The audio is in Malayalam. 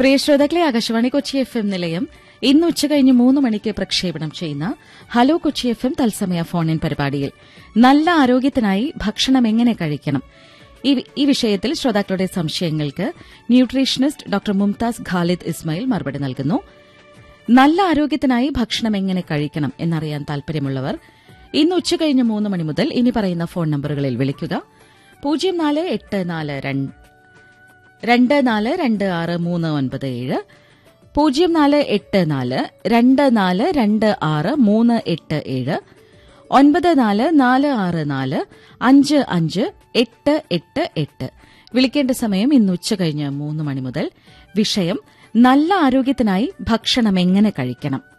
പ്രിയ ശ്രോതാക്കളെ ആകാശവാണി കൊച്ചി എഫ് എം നിലയം ഇന്ന് ഉച്ചകഴിഞ്ഞ് മൂന്ന് മണിക്ക് പ്രക്ഷേപണം ചെയ്യുന്ന ഹലോ കൊച്ചി എഫ് എം തത്സമയ ഫോൺ ഇൻ പരിപാടിയിൽ നല്ല ആരോഗ്യത്തിനായി ഭക്ഷണം എങ്ങനെ കഴിക്കണം ഈ- ഈ വിഷയത്തിൽ ശ്രോതാക്കളുടെ സംശയങ്ങൾക്ക് ന്യൂട്രീഷനിസ്റ്റ് ഡോക്ടർ മുംതാസ് ഖാലിദ് ഇസ്മായിൽ മറുപടി നൽകുന്നു നല്ല ആരോഗ്യത്തിനായി ഭക്ഷണം എങ്ങനെ കഴിക്കണം എന്നറിയാൻ താൽപര്യമുള്ളവർ ഇന്ന് ഉച്ചകഴിഞ്ഞ് മൂന്ന് മണി മുതൽ ഇനി പറയുന്ന ഫോൺ നമ്പറുകളിൽ വിളിക്കുക പൂജ്യം നാല് എട്ട് നാല് രണ്ട് രണ്ട് നാല് രണ്ട് ആറ് മൂന്ന് ഒൻപത് ഏഴ് പൂജ്യം നാല് എട്ട് നാല് രണ്ട് നാല് രണ്ട് ആറ് മൂന്ന് എട്ട് ഏഴ് ഒൻപത് നാല് നാല് ആറ് നാല് അഞ്ച് അഞ്ച് എട്ട് എട്ട് എട്ട് വിളിക്കേണ്ട സമയം ഇന്ന് ഉച്ച കഴിഞ്ഞ് മൂന്ന് മണി മുതൽ വിഷയം നല്ല ആരോഗ്യത്തിനായി ഭക്ഷണം എങ്ങനെ കഴിക്കണം